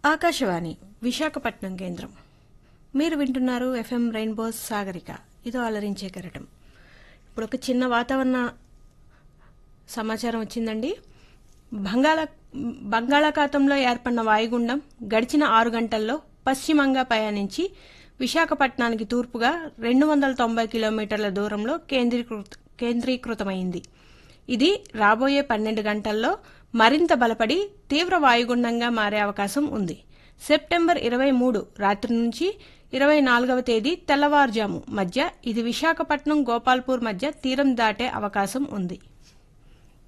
ఆకాశవాణి విశాఖపట్నం కేంద్రం మీరు వింటున్నారు ఎఫ్ఎం రెయిన్బోస్ సాగరిక ఇదో అలరించే కెరటం ఇప్పుడు ఒక చిన్న వాతావరణ సమాచారం వచ్చిందండి బంగాళ బంగాళాఖాతంలో ఏర్పడిన వాయుగుండం గడిచిన ఆరు గంటల్లో పశ్చిమంగా పయనించి విశాఖపట్నానికి తూర్పుగా రెండు వందల తొంభై కిలోమీటర్ల దూరంలో కేంద్రీకృత కేంద్రీకృతమైంది ఇది రాబోయే పన్నెండు గంటల్లో మరింత బలపడి తీవ్ర వాయుగుండంగా మారే అవకాశం ఉంది సెప్టెంబర్ ఇరవై మూడు రాత్రి నుంచి ఇరవై నాలుగవ తేదీ తెల్లవారుజాము మధ్య ఇది విశాఖపట్నం గోపాల్పూర్ మధ్య తీరం దాటే అవకాశం ఉంది